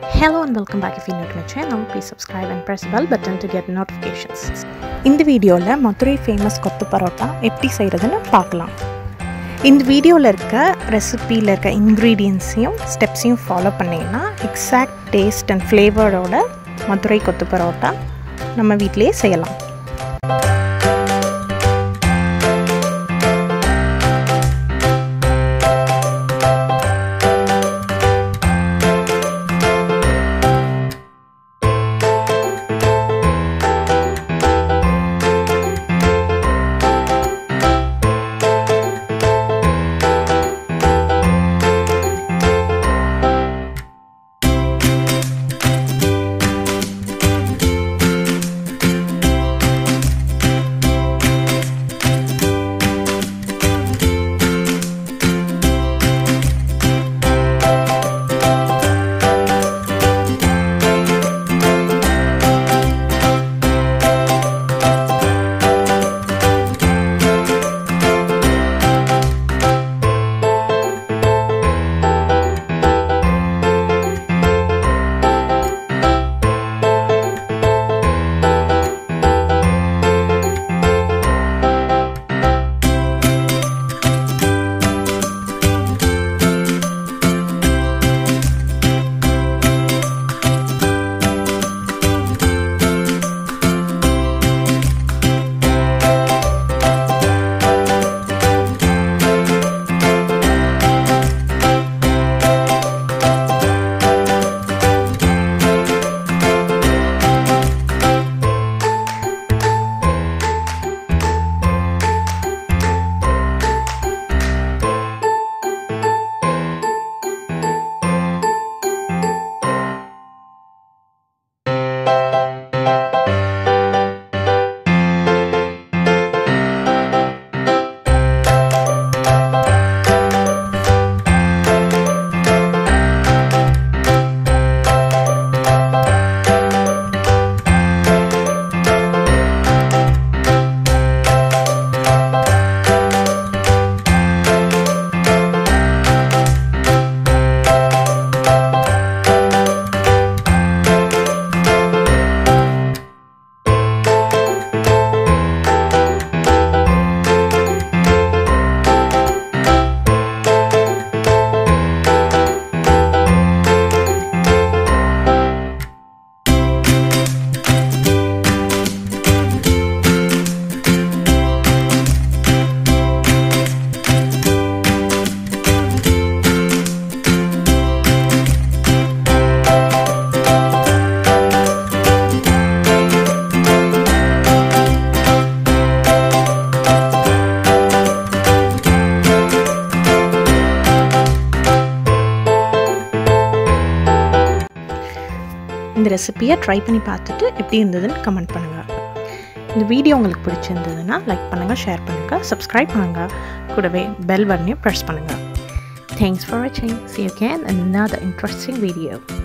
Hello and welcome back if you're new to my channel. Please subscribe and press the bell button to get notifications. இந்த வீடியோவில் Madurai famous கொத்து பரோட்டா எப்படி செய்கிறதுன்னு பார்க்கலாம் இந்த வீடியோவில் இருக்க ரெசிப்பியில் இருக்க இன்க்ரீடியன்ஸையும் ஸ்டெப்ஸையும் ஃபாலோ பண்ணிங்கன்னா எக்ஸாக்ட் டேஸ்ட் அண்ட் ஃப்ளேவரோட மதுரை கொத்து பரோட்டா நம்ம வீட்டிலேயே செய்யலாம் இந்த ரெசிப்பியை ட்ரை பண்ணி பார்த்துட்டு எப்படி இருந்ததுன்னு கமெண்ட் பண்ணுங்கள் இந்த வீடியோ உங்களுக்கு பிடிச்சிருந்ததுன்னா லைக் பண்ணுங்கள் ஷேர் பண்ணுங்கள் சப்ஸ்கிரைப் பண்ணுங்கள் கூடவே பெல் பட்டனையும் ப்ரெஸ் பண்ணுங்கள் தேங்க்ஸ் ஃபார் வாட்சிங் see you again another interesting video